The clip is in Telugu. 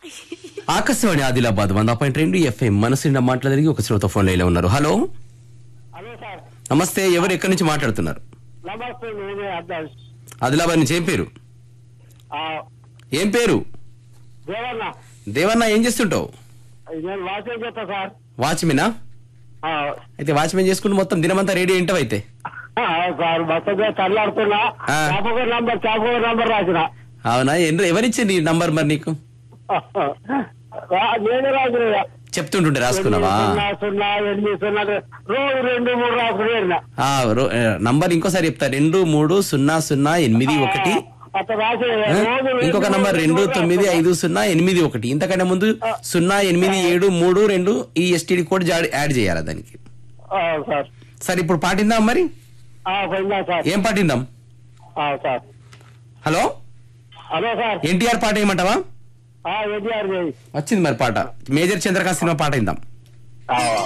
ఆకాశవాణి ఆదిలాబాద్ వంద పాయింట్ రెండు ఎఫ్ఎం మనసు నిండా మాట్లాడడానికి ఒక శ్రోత ఫోన్ లైన్లో ఉన్నారు హలో హలో సార్ నమస్తే ఎవరు ఎక్కడి నుంచి మాట్లాడుతున్నారు నమస్తే నేనే అర్థం ఆదిలాబాద్ నుంచి ఏం పేరు ఏం పేరు దేవన్న దేవన్న ఏం చేస్తుంటావు నేను వాచే చెప్తా సార్ వాచ్మెనా ఆ, అయితే వాచ్మెన్ చేసుకుంటూ మొత్తం దినమంతా రెడీ ఏంటో అయితే ఆ, సార్ మొత్తం తల్లాడుతున్నా ఆ. చాపకూర నంబర్ చాపకూర నంబర్ రాసిన అవునా ఎన్ని- ఎవరిచ్చింది ఈ నంబర్ మరి నీకు ఆ, నేనే రాసిన చెప్తుంటుంటే రాసుకున్నావా సున్నా సున్నా ఎనిమిది సున్నా రోజు రెండు మూడు రాసుకుని ఆ, రో- ఆ, నంబర్ ఇంకోసారి చెప్తా రెండు మూడు సున్నా సున్నా ఎనిమిది ఒకటి అట్లా రాసి ఆ? రోజు ఇంకొక నంబర్ రెండు తొమ్మిది ఐదు సున్నా ఎనిమిది ఒకటి ఇంతకంటే ముందు సున్నా ఎనిమిది ఏడు మూడు రెండు ఈ ఎస్టీడీ కోడ్ జా- యాడ్ చేయాలి దానికి ఆ, సార్ సరే ఇప్పుడు పాటిందాం మరి ఆ, పోయిందా సార్ ఏం పాటిందాం ఆ, sir hello hello sir NTR పాట ఏమంటావా ఎన్టీఆర్ వచ్చింది మరి పాట మేజర్ చంద్రకాంత్ సినిమా పాట ఇందాం